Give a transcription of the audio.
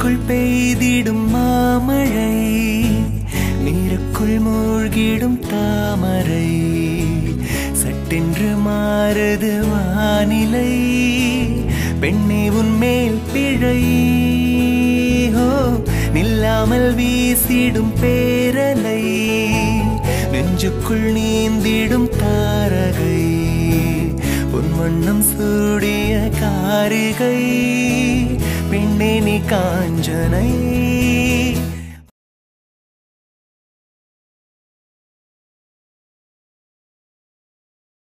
நெஞ்சுக்குள் பெய்திடும் மாமழை நீருக்குள் மூழ்கிடும் தாமரை சட்டென்று மாறுது வானிலை பெண்ணே உன் மேல் பிழை ஹோ நில்லாமல் வீசிடும் பேரலை நெஞ்சுக்குள் நீந்திடும் தாரகை உன் வண்ணம் சூடிய காரிகை பெண்ணே நீ காஞ்சனை